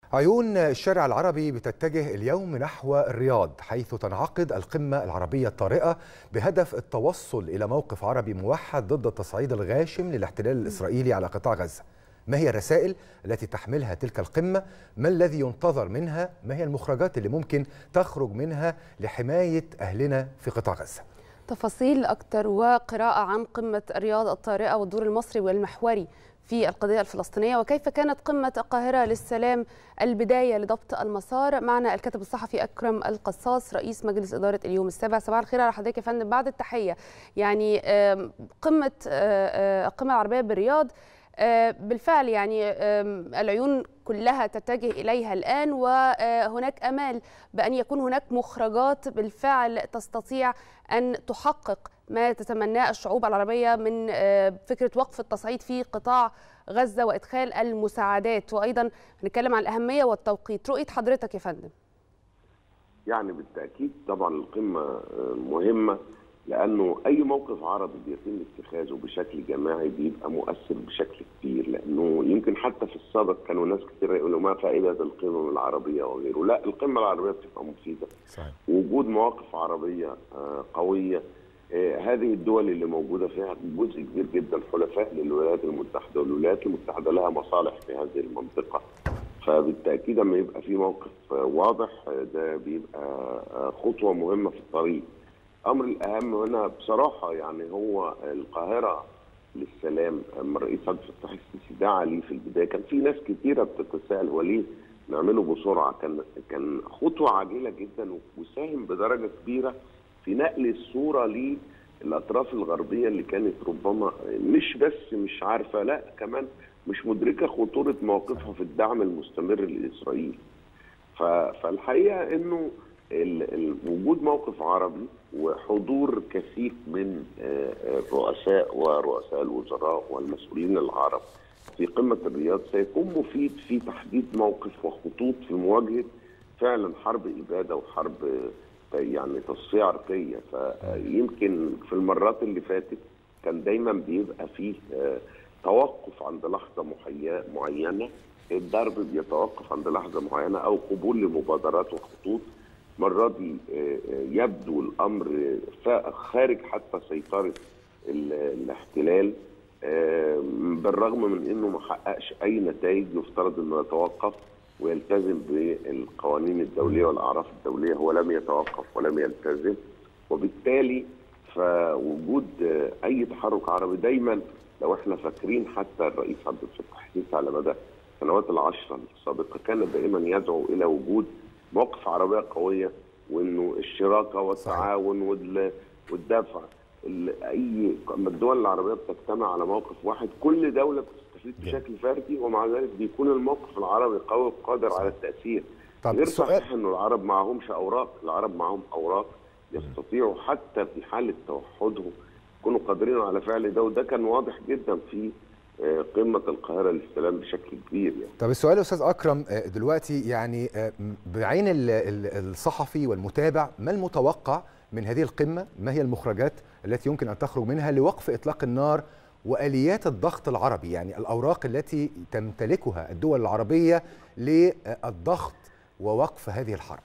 عيون الشارع العربي بتتجه اليوم نحو الرياض حيث تنعقد القمة العربية الطارئة بهدف التوصل إلى موقف عربي موحد ضد التصعيد الغاشم للاحتلال الإسرائيلي على قطاع غزة ما هي الرسائل التي تحملها تلك القمة؟ ما الذي ينتظر منها؟ ما هي المخرجات اللي ممكن تخرج منها لحماية أهلنا في قطاع غزة؟ تفاصيل أكثر وقراءة عن قمة الرياض الطارئة والدور المصري والمحوري في القضية الفلسطينية وكيف كانت قمة القاهرة للسلام البداية لضبط المسار معنا الكاتب الصحفي أكرم القصاص رئيس مجلس إدارة اليوم السابع صباح الخير على حضرتك يا فندم بعد التحية يعني قمة القمة العربية بالرياض بالفعل يعني العيون كلها تتجه إليها الآن وهناك أمال بأن يكون هناك مخرجات بالفعل تستطيع أن تحقق ما تتمناه الشعوب العربية من فكرة وقف التصعيد في قطاع غزة وإدخال المساعدات وأيضا نتكلم عن الأهمية والتوقيت رؤية حضرتك يا فندم يعني بالتأكيد طبعا القمة مهمة لانه اي موقف عربي بيتم اتخاذه بشكل جماعي بيبقى مؤثر بشكل كبير لانه يمكن حتى في السابق كانوا ناس كثير يقولوا ما فائده القمم العربيه وغيره، لا القمه العربيه بتبقى مفيده. صحيح. وجود مواقف عربيه قويه هذه الدول اللي موجوده فيها جزء كبير جدا حلفاء للولايات المتحده والولايات المتحده لها مصالح في هذه المنطقه. فبالتاكيد لما يبقى في موقف واضح ده بيبقى خطوه مهمه في الطريق. الامر الاهم هنا بصراحه يعني هو القاهره للسلام اما الرئيس عبد الفتاح السيسي دعا ليه في البدايه كان في ناس كثيره بتتساءل هو ليه نعمله بسرعه كان كان خطوه عاجله جدا وساهم بدرجه كبيره في نقل الصوره للاطراف الغربيه اللي كانت ربما مش بس مش عارفه لا كمان مش مدركه خطوره مواقفها في الدعم المستمر لاسرائيل. فالحقيقه انه وجود موقف عربي وحضور كثيف من الرؤساء ورؤساء الوزراء والمسؤولين العرب في قمة الرياض سيكون مفيد في تحديد موقف وخطوط في مواجهة فعلا حرب إبادة وحرب يعني تصفية عرقية فيمكن في المرات اللي فاتت كان دايما بيبقى فيه توقف عند لحظة معينة الضرب بيتوقف عند لحظة معينة أو قبول لمبادرات وخطوط المره دي يبدو الامر خارج حتى سيطره الاحتلال بالرغم من انه ما حققش اي نتائج يفترض انه يتوقف ويلتزم بالقوانين الدوليه والاعراف الدوليه هو لم يتوقف ولم يلتزم وبالتالي فوجود اي تحرك عربي دايما لو احنا فاكرين حتى الرئيس عبد الفتاح السيسي على مدى السنوات العشره السابقه كان دائما يدعو الى وجود مواقف عربيه قويه وانه الشراكه والتعاون والدفع اي لما الدول العربيه بتجتمع على موقف واحد كل دوله بتستفيد بشكل فردي ومع ذلك بيكون الموقف العربي قوي وقادر على التاثير غير صحيح انه العرب معهمش اوراق العرب معهم اوراق يستطيعوا حتى في حاله توحدهم يكونوا قادرين على فعل ده وده كان واضح جدا في قمه القاهره للسلام بشكل كبير يعني. طب السؤال يا استاذ اكرم دلوقتي يعني بعين الصحفي والمتابع ما المتوقع من هذه القمه؟ ما هي المخرجات التي يمكن ان تخرج منها لوقف اطلاق النار واليات الضغط العربي يعني الاوراق التي تمتلكها الدول العربيه للضغط ووقف هذه الحرب؟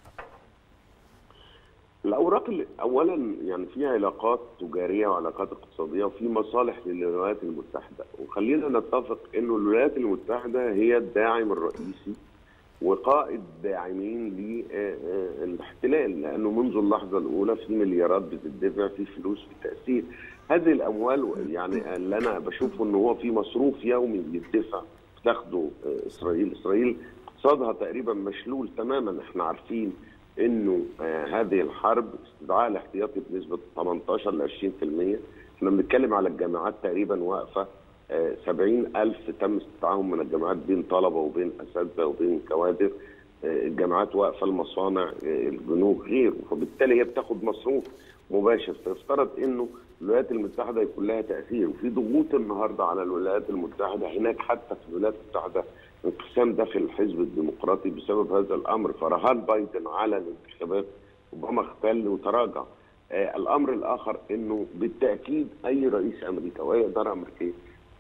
الاوراق اللي اولا يعني في علاقات تجاريه وعلاقات اقتصاديه وفي مصالح للولايات المتحده وخلينا نتفق انه الولايات المتحده هي الداعم الرئيسي وقائد داعمين للاحتلال لانه منذ اللحظه الاولى في مليارات بتدفع في فلوس في تاثير هذه الاموال يعني اللي انا بشوفه انه هو في مصروف يومي بيدفع بتاخده اسرائيل اسرائيل اقتصادها تقريبا مشلول تماما احنا عارفين انه آه هذه الحرب استدعاء الاحتياطي بنسبه 18 ل 20% احنا بنتكلم على الجامعات تقريبا واقفه آه 70 ألف تم استدعائهم من الجامعات بين طلبه وبين اساتذه وبين كوادر آه الجامعات واقفه المصانع البنوك غيره فبالتالي هي بتاخد مصروف مباشر فيفترض انه الولايات المتحده يكون لها تاثير وفي ضغوط النهارده على الولايات المتحده هناك حتى في الولايات المتحده انقسام داخل الحزب الديمقراطي بسبب هذا الامر فرهان بايدن على الانتخابات ربما اختل وتراجع آه الامر الاخر انه بالتاكيد اي رئيس امريكا واي اداره امريكيه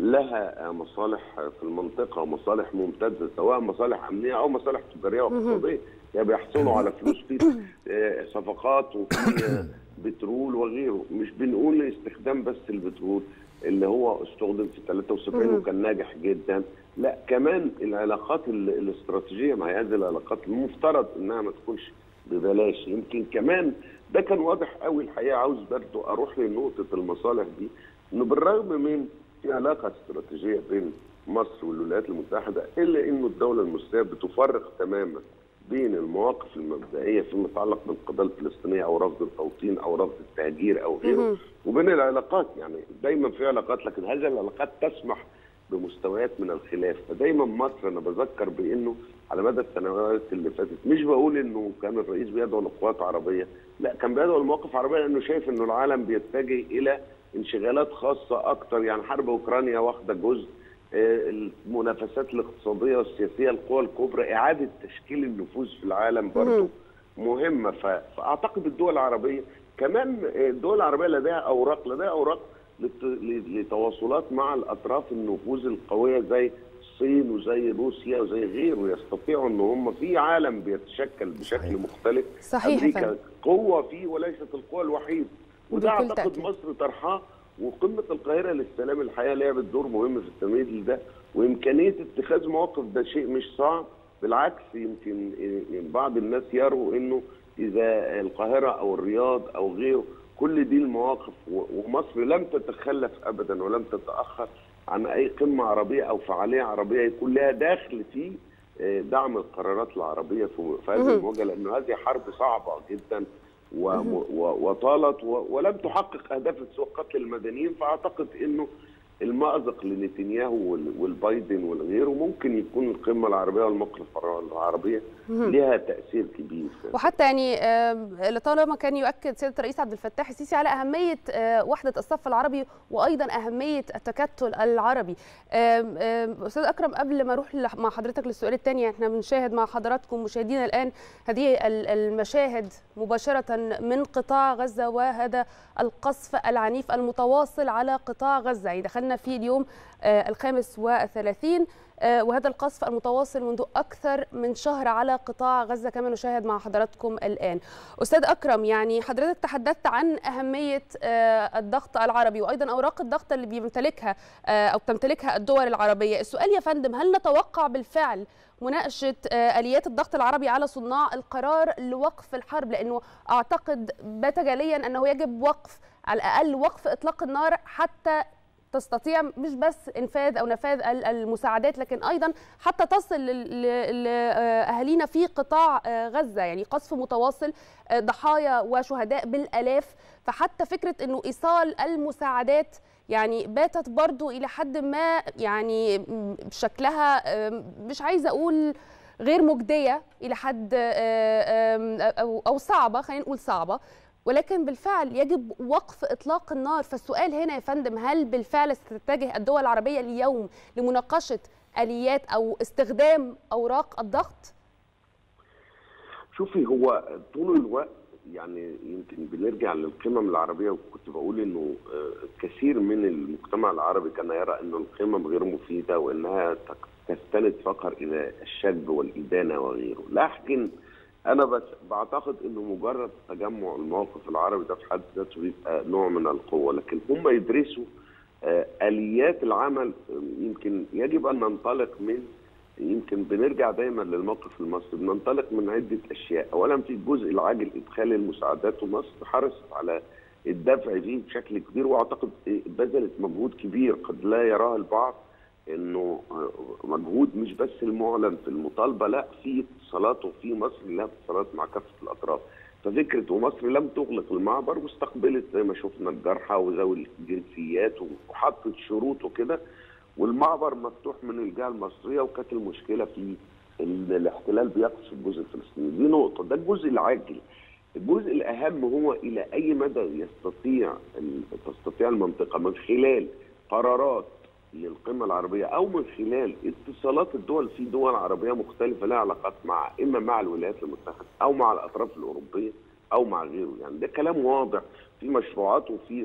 لها مصالح في المنطقه ومصالح ممتازه سواء مصالح امنيه او مصالح تجاريه واقتصاديه يعني بيحصلوا على فلوس في صفقات وفي بترول وغيره مش بنقول استخدام بس البترول اللي هو استخدم في 73 وكان ناجح جدا لا كمان العلاقات الاستراتيجيه مع هذه العلاقات المفترض انها ما تكونش ببلاش يمكن كمان ده كان واضح قوي الحقيقه عاوز برضه اروح لنقطه المصالح دي انه بالرغم من في علاقه استراتيجيه بين مصر والولايات المتحده الا انه الدوله المصريه بتفرق تماما بين المواقف المبدئيه فيما يتعلق بالقضيه الفلسطينيه او رفض التوطين او رفض التهجير او غيره وبين العلاقات يعني دايما في علاقات لكن هذه العلاقات تسمح بمستويات من الخلاف فدايما مصر انا بذكر بانه على مدى السنوات اللي فاتت مش بقول انه كان الرئيس بيدعو لقوات عربيه لا كان بيدعو لمواقف عربيه لانه شايف انه العالم بيتجه الى انشغالات خاصه اكتر يعني حرب اوكرانيا واخده جزء المنافسات الاقتصاديه والسياسيه القوى الكبرى اعاده تشكيل النفوذ في العالم برضه مهمه فاعتقد الدول العربيه كمان الدول العربيه لديها اوراق لديها اوراق لتواصلات مع الاطراف النفوذ القويه زي الصين وزي روسيا وزي غيره يستطيعوا ان هم في عالم بيتشكل بشكل صحيح. مختلف صحيح امريكا فهم. قوه فيه وليست القوه الوحيده وده اعتقد تأكيد. مصر طرحاه وقمه القاهره للسلام الحقيقه لعبت دور مهم في التمهيد لده وامكانيه اتخاذ مواقف ده شيء مش صعب بالعكس يمكن بعض الناس يروا انه اذا القاهره او الرياض او غيره كل دي المواقف ومصر لم تتخلف ابدا ولم تتاخر عن اي قمه عربيه او فعاليه عربيه يكون لها دخل في دعم القرارات العربيه في هذه المواجهه لانه هذه حرب صعبه جدا وطالت ولم تحقق اهدافها سوى قتل المدنيين فاعتقد انه المأزق لنتنياهو والبايدن والغيره ممكن يكون القمه العربيه والموقف العربيه لها تاثير كبير وحتى يعني لطالما كان يؤكد سياده الرئيس عبد الفتاح السيسي على اهميه وحده الصف العربي وايضا اهميه التكتل العربي استاذ اكرم قبل ما اروح مع حضرتك للسؤال الثاني احنا بنشاهد مع حضراتكم مشاهدينا الان هذه المشاهد مباشره من قطاع غزه وهذا القصف العنيف المتواصل على قطاع غزه يعني دخلنا في اليوم الخامس والثلاثين وهذا القصف المتواصل منذ أكثر من شهر على قطاع غزة كما نشاهد مع حضراتكم الآن أستاذ أكرم يعني حضرتك تحدثت عن أهمية الضغط العربي وأيضا أوراق الضغط اللي بيمتلكها أو تمتلكها الدول العربية السؤال يا فندم هل نتوقع بالفعل مناقشة آليات الضغط العربي على صناع القرار لوقف الحرب لأنه أعتقد بات جليا أنه يجب وقف على الأقل وقف إطلاق النار حتى تستطيع مش بس انفاذ او نفاذ المساعدات لكن ايضا حتى تصل لاهالينا في قطاع غزه يعني قصف متواصل ضحايا وشهداء بالالاف فحتى فكره انه ايصال المساعدات يعني باتت برضو الى حد ما يعني شكلها مش عايزه اقول غير مجديه الى حد او او صعبه خلينا نقول صعبه ولكن بالفعل يجب وقف اطلاق النار فالسؤال هنا يا فندم هل بالفعل ستتجه الدول العربيه اليوم لمناقشه اليات او استخدام اوراق الضغط شوفي هو طول الوقت يعني يمكن بنرجع للقمم العربيه وكنت بقول انه كثير من المجتمع العربي كان يرى انه القمم غير مفيده وانها تستند فقط الى الشد والادانه وغيره لكن انا بس بعتقد انه مجرد تجمع الموقف العربي ده في حد ذاته بيبقى نوع من القوه لكن هم يدرسوا اليات العمل يمكن يجب ان ننطلق من يمكن بنرجع دايما للموقف المصري بننطلق من عده اشياء اولا في الجزء العاجل ادخال المساعدات ومصر حرصت على الدفع فيه بشكل كبير واعتقد بذلت مجهود كبير قد لا يراه البعض انه مجهود مش بس المعلن في المطالبه لا في اتصالات وفي مصر لها اتصالات مع كافه الاطراف ففكره ومصر لم تغلق المعبر واستقبلت زي ما شفنا الجرحى وذوي الجنسيات وحطت شروط وكده والمعبر مفتوح من الجهه المصريه وكانت المشكله في ان الاحتلال بيقصف الجزء الفلسطيني دي نقطه ده الجزء العاجل الجزء الاهم هو الى اي مدى يستطيع تستطيع المنطقه من خلال قرارات للقمه العربيه او من خلال اتصالات الدول في دول عربيه مختلفه لها علاقات مع اما مع الولايات المتحده او مع الاطراف الاوروبيه او مع غيره يعني ده كلام واضح في مشروعات وفي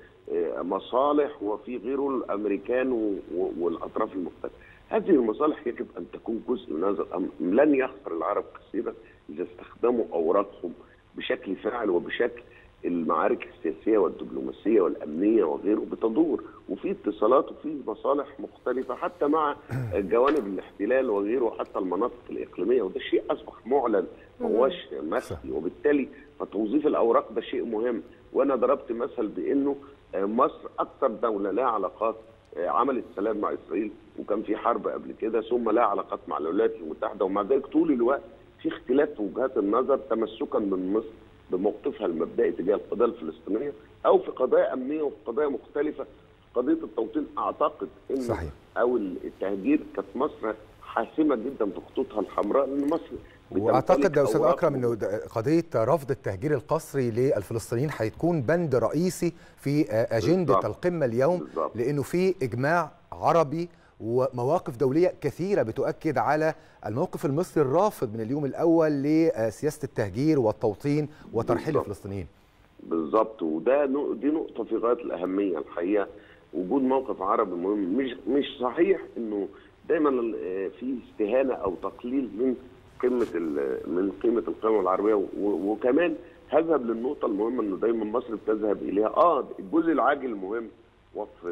مصالح وفي غيره الامريكان والاطراف المختلفه هذه المصالح يجب ان تكون جزء من هذا الامر لن يخسر العرب كثيرا اذا استخدموا اوراقهم بشكل فاعل وبشكل المعارك السياسيه والدبلوماسيه والامنيه وغيره بتدور وفي اتصالات وفي مصالح مختلفه حتى مع جوانب الاحتلال وغيره حتى المناطق الاقليميه وده شيء اصبح معلن ما هوش مخفي وبالتالي فتوظيف الاوراق ده شيء مهم وانا ضربت مثل بانه مصر اكثر دوله لها علاقات عملت سلام مع اسرائيل وكان في حرب قبل كده ثم لها علاقات مع الولايات المتحده ومع ذلك طول الوقت في اختلاف في وجهات النظر تمسكا من مصر بموقفها المبدئي تجاه القضيه الفلسطينيه او في قضايا امنيه وفي قضايا مختلفه في قضيه التوطين اعتقد ان صحيح. او التهجير كانت مصر حاسمه جدا في خطوطها الحمراء لان مصر واعتقد يا استاذ اكرم انه قضيه رفض التهجير القسري للفلسطينيين هيكون بند رئيسي في اجنده بالضبط. القمه اليوم بالضبط. لانه في اجماع عربي ومواقف دوليه كثيره بتؤكد على الموقف المصري الرافض من اليوم الاول لسياسه التهجير والتوطين وترحيل الفلسطينيين. بالظبط وده دي نقطه في غايه الاهميه الحقيقه وجود موقف عربي مهم مش مش صحيح انه دايما في استهانه او تقليل من قمه من قيمه القمه العربيه وكمان هذهب للنقطه المهمه انه دايما مصر بتذهب اليها اه الجزء العاجل المهم وقف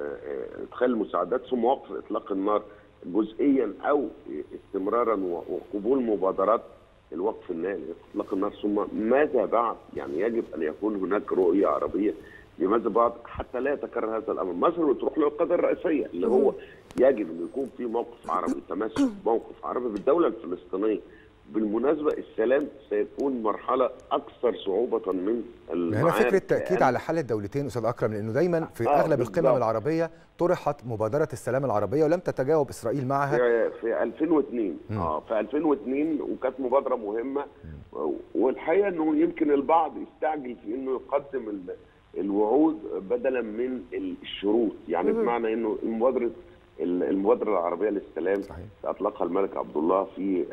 ادخال المساعدات ثم وقف اطلاق النار جزئيا او استمرارا وقبول مبادرات الوقف النهائي اطلاق النار ثم ماذا بعد؟ يعني يجب ان يكون هناك رؤيه عربيه لماذا بعد حتى لا يتكرر هذا الامر، مصر بتروح له القضيه الرئيسيه اللي هو يجب ان يكون في موقف عربي تمسك موقف عربي بالدوله الفلسطينيه بالمناسبة السلام سيكون مرحلة أكثر صعوبة من هنا فكرة تأكيد على حل الدولتين أستاذ أكرم لأنه دايما في آه أغلب القمم العربية طرحت مبادرة السلام العربية ولم تتجاوب إسرائيل معها في, في 2002 م. اه في 2002 وكانت مبادرة مهمة م. والحقيقة أنه يمكن البعض يستعجل في أنه يقدم الوعود بدلا من الشروط يعني بمعنى أنه مبادرة المبادره العربيه للسلام صحيح. اطلقها الملك عبد الله في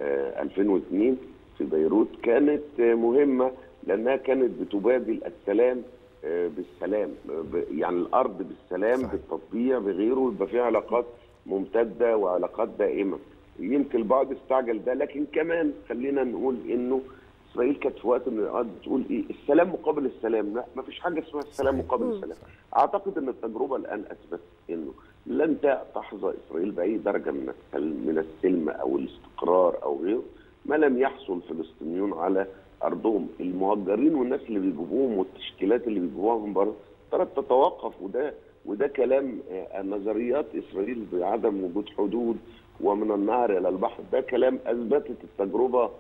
2002 في بيروت كانت مهمه لانها كانت بتبادل السلام بالسلام يعني الارض بالسلام صحيح. بالتطبيع بغيره يبقى فيها علاقات ممتده وعلاقات دائمه يمكن البعض استعجل ده لكن كمان خلينا نقول انه اسرائيل كانت في وقت من الاوقات بتقول ايه السلام مقابل السلام لا ما فيش حاجه اسمها السلام صحيح. مقابل السلام اعتقد ان التجربه الان اثبتت انه لن تحظى اسرائيل باي درجه من من السلم او الاستقرار او غيره ما لم يحصل الفلسطينيون على ارضهم المهجرين والناس اللي بيجيبوهم والتشكيلات اللي بيجيبوها من بره ترى تتوقف وده وده كلام نظريات اسرائيل بعدم وجود حدود ومن النهر الى البحر ده كلام اثبتت التجربه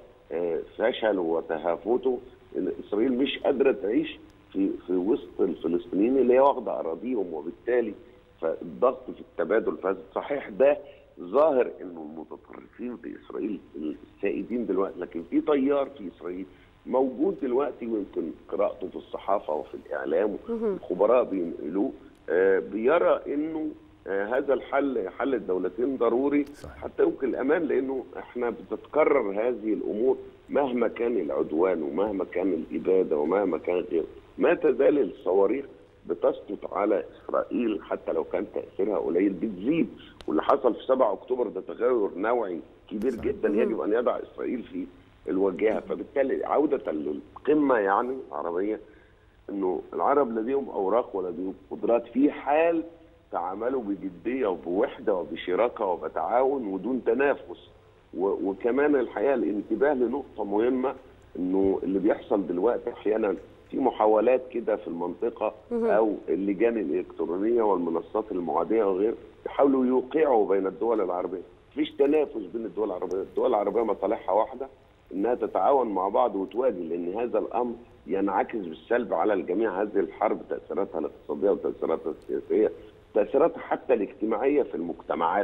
فشل وتهافته ان اسرائيل مش قادره تعيش في في وسط الفلسطينيين اللي هي واخده اراضيهم وبالتالي فالضغط في التبادل فهذا صحيح ده ظاهر انه المتطرفين في اسرائيل السائدين دلوقتي لكن في تيار في اسرائيل موجود دلوقتي ويمكن قراءته في الصحافه وفي الاعلام الخبراء بينقلوه آه بيرى انه آه هذا الحل حل الدولتين ضروري صحيح. حتى يمكن الامان لانه احنا بتتكرر هذه الامور مهما كان العدوان ومهما كان الاباده ومهما كان غيره ما تزال الصواريخ بتسقط على اسرائيل حتى لو كان تاثيرها قليل بتزيد واللي حصل في 7 اكتوبر ده تغير نوعي كبير صحيح. جدا يجب ان يضع اسرائيل في الواجهه فبالتالي عوده للقمه يعني العربيه انه العرب لديهم اوراق ولديهم قدرات في حال تعاملوا بجديه وبوحده وبشراكه وبتعاون ودون تنافس وكمان الحقيقه الانتباه لنقطه مهمه انه اللي بيحصل دلوقتي احيانا في محاولات كده في المنطقه او اللجان الالكترونيه والمنصات المعاديه وغير يحاولوا يوقعوا بين الدول العربيه مفيش تنافس بين الدول العربيه الدول العربيه مصالحها واحده انها تتعاون مع بعض وتواجه لان هذا الامر ينعكس بالسلب على الجميع هذه الحرب تاثيراتها الاقتصاديه وتاثيراتها السياسيه تاثيراتها حتى الاجتماعيه في المجتمعات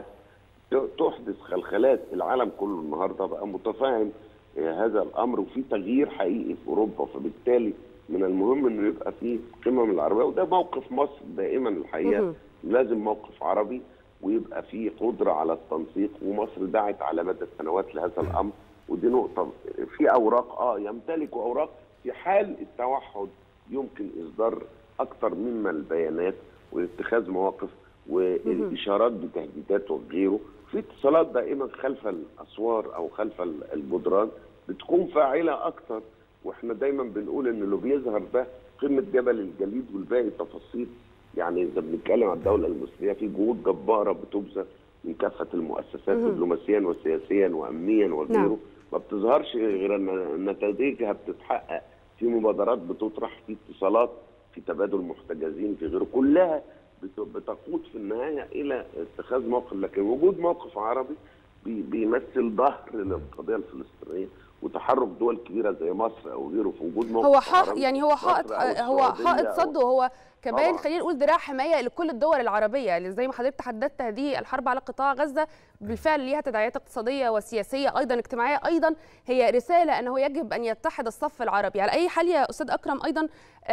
تحدث خلخلات العالم كله النهارده بقى متفاهم هذا الامر وفي تغيير حقيقي في اوروبا فبالتالي من المهم انه يبقى في قمم العربيه وده موقف مصر دائما الحقيقه لازم موقف عربي ويبقى في قدره على التنسيق ومصر دعت على مدى السنوات لهذا الامر ودي نقطه في اوراق اه يمتلكوا اوراق في حال التوحد يمكن اصدار اكثر مما البيانات واتخاذ مواقف والاشارات بتهديدات وغيره في اتصالات دائما خلف الاسوار او خلف الجدران بتكون فاعله اكثر واحنا دايما بنقول ان اللي بيظهر ده قمه جبل الجليد والباقي تفاصيل يعني اذا بنتكلم عن الدوله المصريه في جهود جباره بتبذل من كافه المؤسسات دبلوماسيا وسياسيا وامنيا وغيره نعم. ما بتظهرش غير ان نتائجها بتتحقق في مبادرات بتطرح في اتصالات في تبادل محتجزين في غيره كلها بتقود في النهايه الى اتخاذ موقف لكن وجود موقف عربي بيمثل ظهر للقضيه الفلسطينيه وتحرك دول كبيره زي مصر او غيره في وجود موقف هو حق يعني هو حائط هو حائط صد وهو كمان خلينا نقول ذراع حمايه لكل الدول العربيه اللي زي ما حضرتك تحدثت هذه الحرب على قطاع غزه بالفعل ليها تداعيات اقتصاديه وسياسيه ايضا اجتماعيه ايضا هي رساله انه يجب ان يتحد الصف العربي على اي حال يا استاذ اكرم ايضا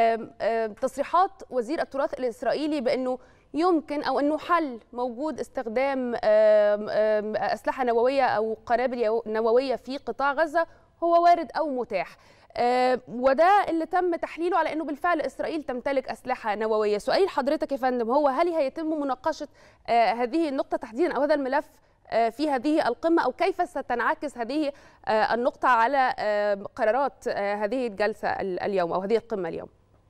تصريحات وزير التراث الاسرائيلي بانه يمكن او انه حل موجود استخدام اسلحه نوويه او قنابل نوويه في قطاع غزه هو وارد او متاح أه وده اللي تم تحليله على انه بالفعل اسرائيل تمتلك اسلحه نوويه سؤال حضرتك يا فندم هو هل هيتم مناقشه أه هذه النقطه تحديدا او هذا الملف أه في هذه القمه او كيف ستنعكس هذه النقطه على قرارات هذه الجلسه اليوم او هذه القمه اليوم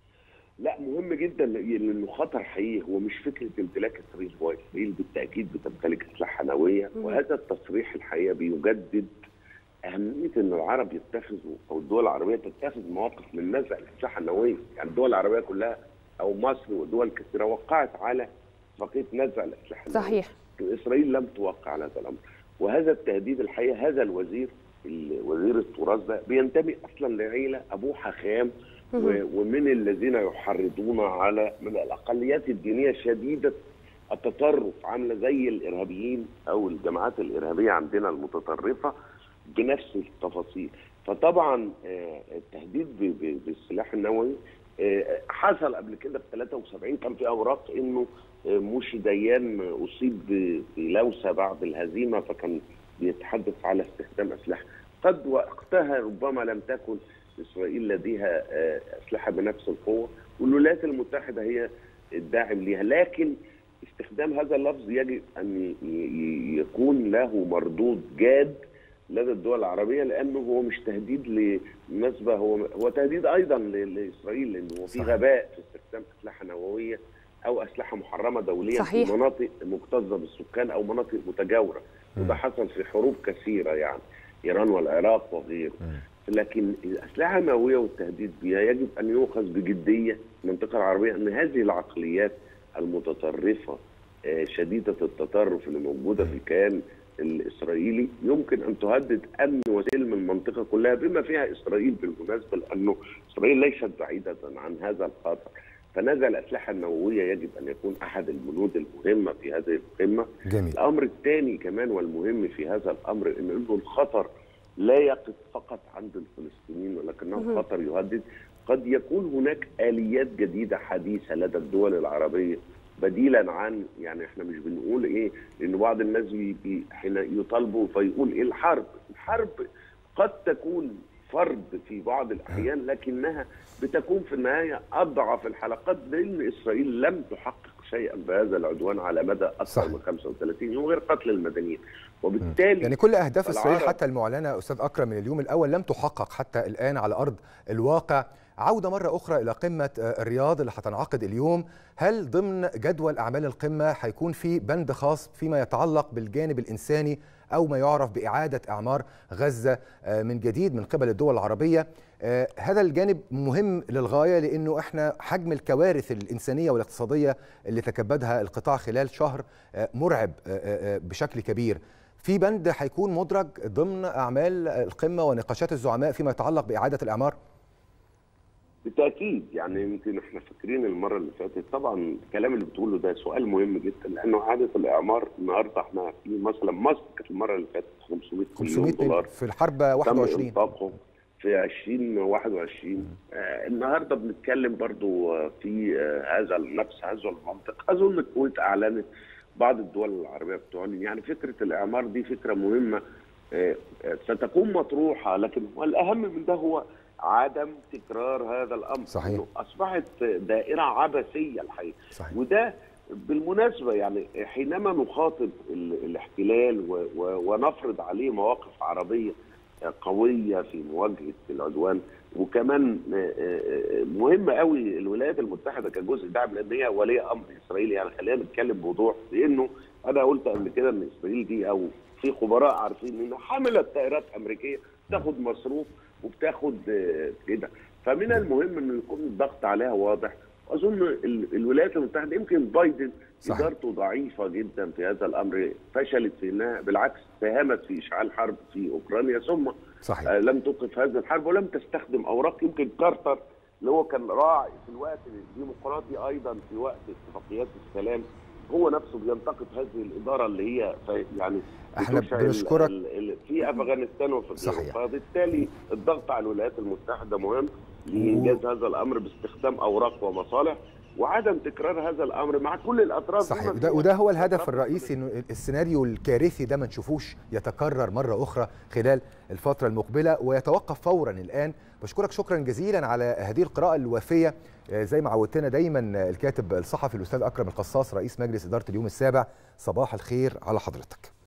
لا مهم جدا لانه خطر حقيقي هو مش فكره امتلاك اسرائيل هو اسرائيل بالتاكيد بتمتلك اسلحه نوويه وهذا التصريح الحقيقه بيجدد اهميه ان العرب يتخذوا او الدول العربيه تتخذ مواقف من نزع الاسلحه النوويه، يعني الدول العربيه كلها او مصر ودول كثيره وقعت على اتفاقيه نزع الاسلحه النوويه. صحيح. اسرائيل لم توقع على هذا الامر، وهذا التهديد الحقيقه هذا الوزير وزير التراث ده بينتمي اصلا لعيله ابوه حخام ومن الذين يحرضون على من الاقليات الدينيه شديده التطرف عامله زي الارهابيين او الجماعات الارهابيه عندنا المتطرفه بنفس التفاصيل فطبعا التهديد بالسلاح النووي حصل قبل كده في 73 كان في اوراق انه موشي ديان اصيب بلوسه بعد الهزيمه فكان بيتحدث على استخدام اسلحه قد وقتها ربما لم تكن اسرائيل لديها اسلحه بنفس القوه والولايات المتحده هي الداعم ليها لكن استخدام هذا اللفظ يجب ان يكون له مردود جاد لدى الدول العربيه لانه هو مش تهديد لنسبه هو هو تهديد ايضا لاسرائيل لانه هو في غباء في استخدام اسلحه نوويه او اسلحه محرمه دوليا صحيح. في مناطق مكتظه بالسكان او مناطق متجاوره وده حصل في حروب كثيره يعني ايران والعراق وغيره لكن الاسلحه النوويه والتهديد بها يجب ان يؤخذ بجديه في المنطقه العربيه ان هذه العقليات المتطرفه شديده التطرف اللي موجوده في الكيان الاسرائيلي يمكن ان تهدد امن وسلم المنطقه كلها بما فيها اسرائيل بالمناسبه لانه اسرائيل ليست بعيده عن هذا الخطر فنزع الاسلحه النوويه يجب ان يكون احد البنود المهمه في هذه القمه. جميل. الامر الثاني كمان والمهم في هذا الامر ان انه الخطر لا يقف فقط عند الفلسطينيين ولكنه خطر يهدد قد يكون هناك اليات جديده حديثه لدى الدول العربيه بديلا عن يعني احنا مش بنقول ايه لان بعض الناس بي حين يطالبوا فيقول ايه الحرب الحرب قد تكون فرض في بعض الاحيان لكنها بتكون في النهايه اضعف الحلقات لان اسرائيل لم تحقق شيئا بهذا العدوان على مدى اكثر صح. من 35 يوم غير قتل المدنيين وبالتالي يعني كل اهداف اسرائيل العرب- حتى المعلنه استاذ اكرم من اليوم الاول لم تحقق حتى الان على ارض الواقع عوده مره اخرى الى قمه آه، الرياض اللي هتنعقد اليوم هل ضمن جدول اعمال القمه هيكون في بند خاص فيما يتعلق بالجانب الانساني او ما يعرف باعاده اعمار غزه آه، من جديد من قبل الدول العربيه آه، هذا الجانب مهم للغايه لانه احنا حجم الكوارث الانسانيه والاقتصاديه اللي تكبدها القطاع خلال شهر آه، مرعب آه، آه، آه، بشكل كبير في بند هيكون مدرج ضمن اعمال القمه ونقاشات الزعماء فيما يتعلق باعاده الاعمار بالتاكيد يعني يمكن احنا فاكرين المره اللي فاتت طبعا الكلام اللي بتقوله ده سؤال مهم جدا لانه اعاده الاعمار النهارده احنا في مثلا مصر كانت المره اللي فاتت 500 مليون 500 دولار مليون في الحرب تم 21 انفاقه في 2021 آه النهارده بنتكلم برضو آه، في آه هذا نفس هذا المنطق اظن الكويت اعلنت بعض الدول العربيه بتعلن يعني فكره الاعمار دي فكره مهمه ستكون مطروحه لكن والاهم من ده هو عدم تكرار هذا الامر صحيح. اصبحت دائره عبثيه الحقيقه صحيح. وده بالمناسبه يعني حينما نخاطب الاحتلال و و ونفرض عليه مواقف عربيه قويه في مواجهه العدوان وكمان مهم قوي الولايات المتحده كجزء داعم لان هي ولي امر اسرائيل يعني خلينا نتكلم بوضوح لانه انا قلت قبل كده ان اسرائيل دي او في خبراء عارفين انها حملت طائرات امريكيه بتاخد مصروف وبتاخد كده فمن المهم انه يكون الضغط عليها واضح اظن الولايات المتحده يمكن بايدن صحيح. ادارته ضعيفه جدا في هذا الامر فشلت في انها بالعكس ساهمت في اشعال حرب في اوكرانيا ثم صحيح. آه لم توقف هذه الحرب ولم تستخدم اوراق يمكن كارتر اللي هو كان راعي في الوقت الديمقراطي ايضا في وقت اتفاقيات السلام هو نفسه بينتقد هذه الاداره اللي هي يعني احنا بنشكرك في افغانستان وفي صحيح. فبالتالي الضغط على الولايات المتحده مهم لانجاز هذا الامر باستخدام اوراق ومصالح وعدم تكرار هذا الامر مع كل الاطراف صحيح وده, وده هو الهدف الرئيسي انه السيناريو الكارثي ده ما نشوفوش يتكرر مره اخرى خلال الفتره المقبله ويتوقف فورا الان بشكرك شكرا جزيلا على هذه القراءه الوافيه زي ما عودتنا دايما الكاتب الصحفي الاستاذ اكرم القصاص رئيس مجلس اداره اليوم السابع صباح الخير على حضرتك